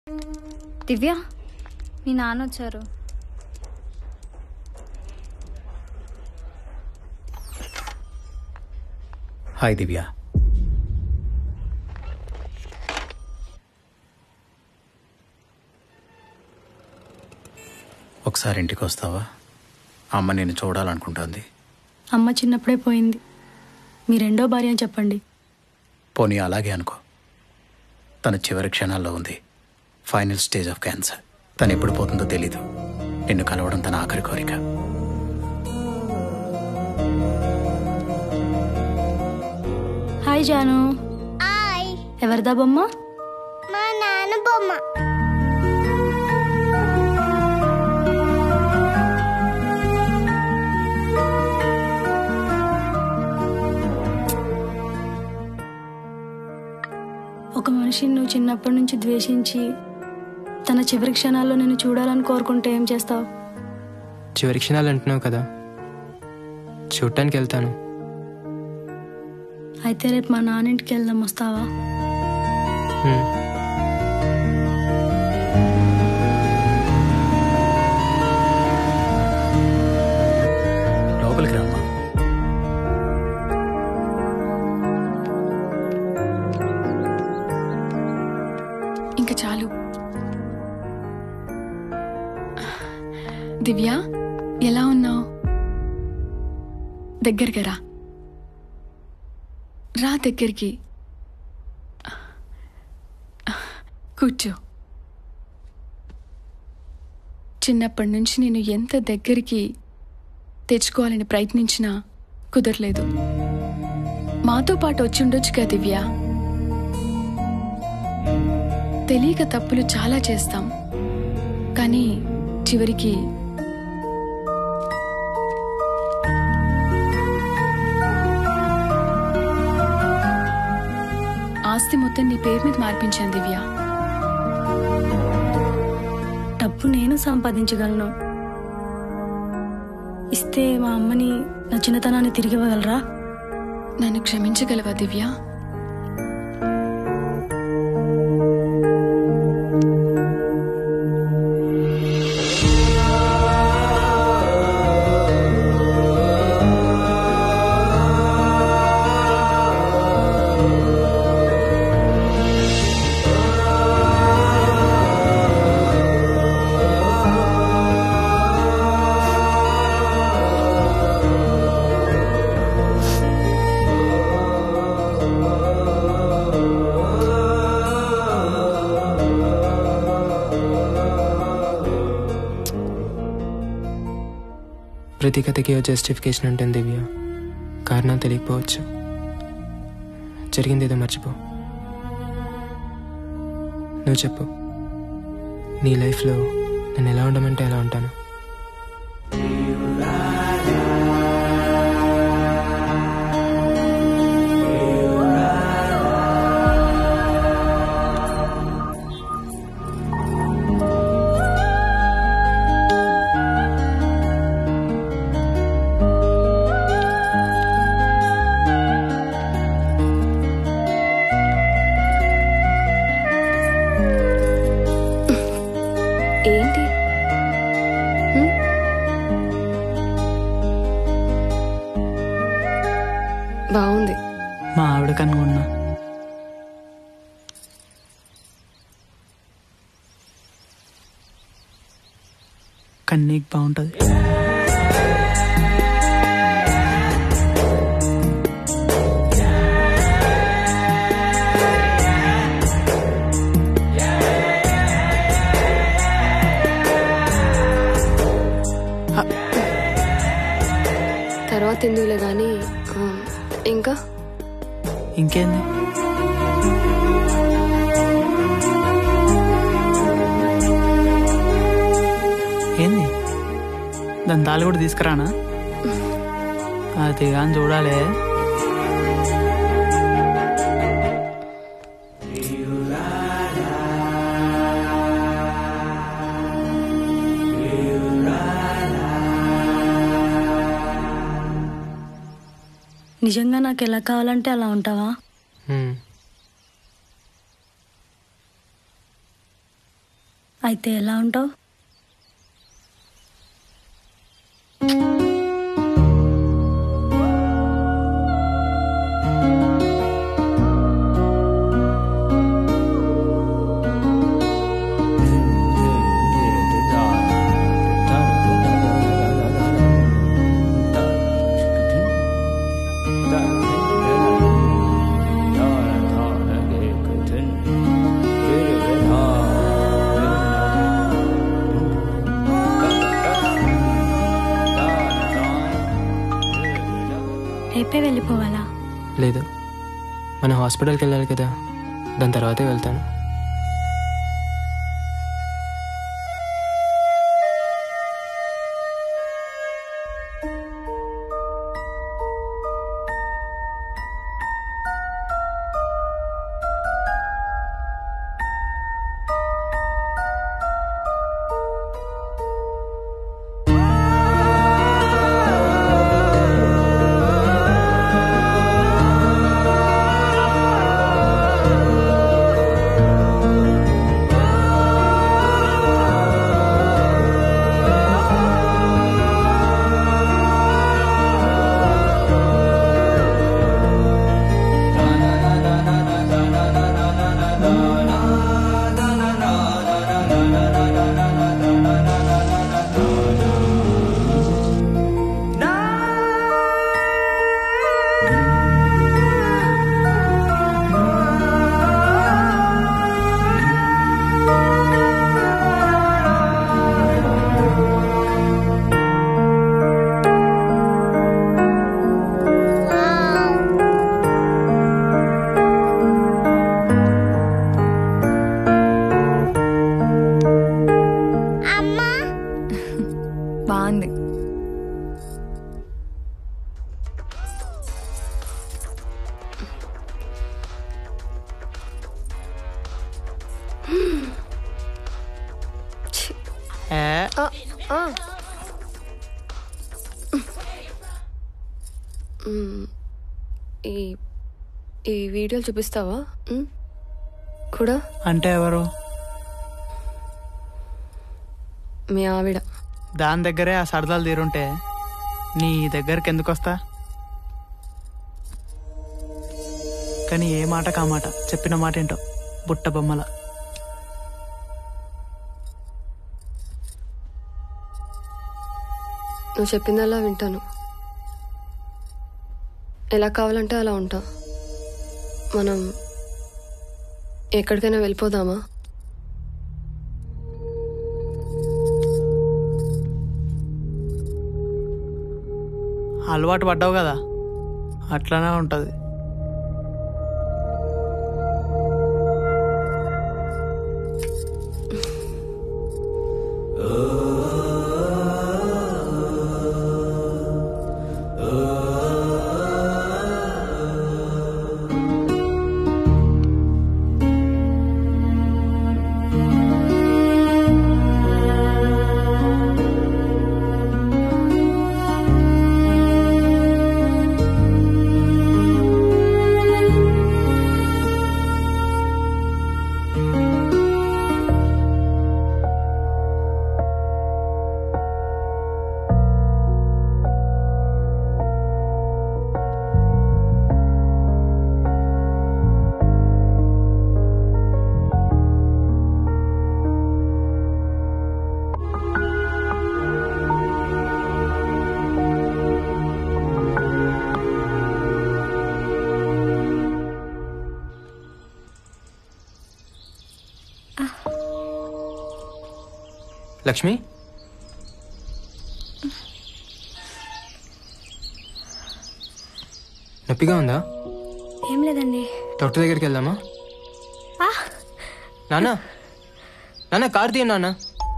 దివ్య మీ నాన్న వచ్చారు హాయ్ దివ్య ఒకసారి ఇంటికి వస్తావా అమ్మ నేను చూడాలనుకుంటుంది అమ్మ చిన్నప్పుడే పోయింది మీ రెండో భార్య అని చెప్పండి పోనీ అలాగే అనుకో తన చివరి క్షణాల్లో ఉంది ఫైనల్ స్టేజ్ ఆఫ్ క్యాన్సర్ తను ఎప్పుడు పోతుందో తెలీదు నిన్ను కలవడం తన ఆఖరి కోరిక హాయ్ జాను హాయ్ ఎవరిదా బొమ్మ మా నాన్న బొమ్మ ఒక మనిషిని నువ్వు చిన్నప్పటి నుంచి ద్వేషించి తన చివరి క్షణాల్లో నేను చూడాలని కోరుకుంటే ఏం చేస్తావు చివరి క్షణాలు అంటున్నావు కదా చూడటానికి వెళ్తాను అయితే రేపు మా నాన్నింటికి వెళ్దాం వస్తావా హ్మ్. లోపలికి రమ్మా ఇంక చాలు దివ్య ఎలా ఉన్నావు దగ్గరికి రా రా దగ్గరికి కూర్చో చిన్నప్పటి నుంచి నేను ఎంత దగ్గరికి తెచ్చుకోవాలని ప్రయత్నించినా కుదరలేదు మాతో పాటు వచ్చి ఉండొచ్చు కదా దివ్య తెలియక తప్పులు చాలా చేస్తాం కానీ చివరికి ఆస్తి మొత్తం నీ పేరు మీద మార్పించాను దివ్య డబ్బు నేను సంపాదించగలను ఇస్తే మా అమ్మని నా చిన్నతనాన్ని తిరిగి ఇవ్వగలరా నన్ను క్షమించగలవా దివ్య ప్రతి కథకి ఓ జస్టిఫికేషన్ ఉంటుంది దివ్య కారణం తెలియకపోవచ్చు జరిగింది ఏదో మర్చిపో నువ్వు చెప్పు నీ లైఫ్లో నేను ఎలా ఉండమంటే ఎలా ఉంటాను ఏంటి హ్మ్? బాగుంది మా ఆవిడ కనుగొన్నా కన్నీకి బాగుంటుంది తర్వాత ఎందుకులే కానీ ఆ, ఇంకా ఇంకేంది ఏంది దాని తాళి కూడా తీసుకురానా అది కానీ చూడాలి నిజంగా నాకు ఎలా కావాలంటే అలా ఉంటావా హ్మ్. అయితే ఎలా ఉంటావు రేపే వెళ్ళిపోవాలా లేదు మన హాస్పిటల్కి వెళ్ళాలి కదా దాని తర్వాతే వెళ్తాను అమ్మా బాగుంది ఛీ. ఏ ఆ, ఆ. మ్, ఈ ఈ వీడియోలు చూపిస్తావా మ్? కూడా అంటే ఎవరు మీ ఆవిడ దాని దగ్గరే ఆ సరదాలు తీరుంటే నీ దగ్గరికి ఎందుకు వస్తా కానీ ఏ మాట కామాట చెప్పిన మాట ఏంటో బుట్ట బొమ్మల నువ్వు చెప్పిందల్లా వింటాను ఎలా కావాలంటే అలా ఉంటా మనం ఎక్కడికైనా వెళ్ళిపోదామా అలవాటు పడ్డావు కదా అట్లానే ఉంటుంది లక్ష్మి నొప్పిగా ఉందా ఏం లేదండి డాక్టర్ దగ్గరికి వెళ్దామా నాన్న నాన్న కార్ తీయ నాన్న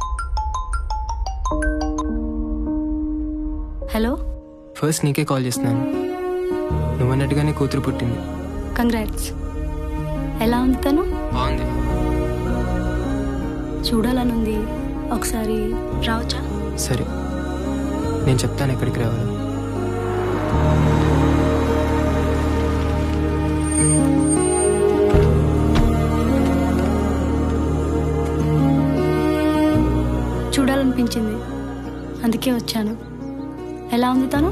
హలో ఫస్ట్ నీకే కాల్ చేస్తున్నాను నువ్వన్నట్టుగానే కూతురు పుట్టింది కంగ్రాట్స్ ఎలా ఉంది తను బాగుంది చూడాలనుంది ఒకసారి రావచ్చా సరే నేను చెప్తాను ఎక్కడికి రావాలి చూడాలనిపించింది అందుకే వచ్చాను ఎలా ఉంది తను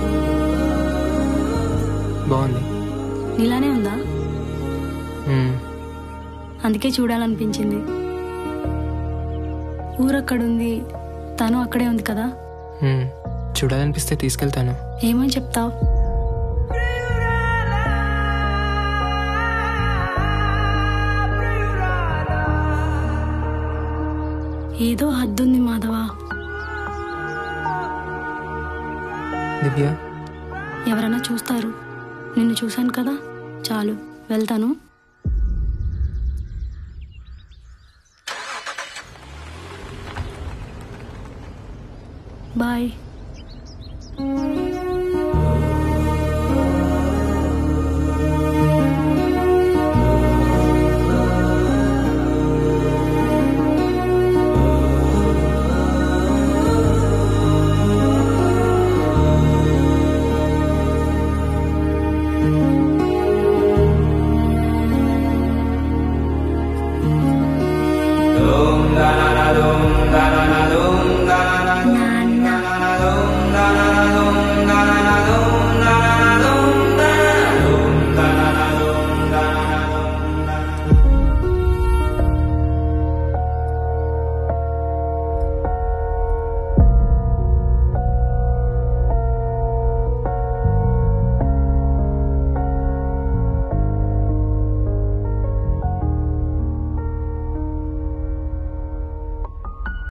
బాగుంది నీలానే ఉందా మ్మ్. అందుకే చూడాలనిపించింది ఊరక్కడుంది తను అక్కడే ఉంది కదా మ్మ్. చూడాలనిపిస్తే తీసుకెళ్తాను ఏమని చెప్తావు ఏదో హద్దుంది మాధవ దివ్య ఎవరైనా చూస్తారు నిన్ను చూశాను కదా చాలు వెళ్తాను బాయ్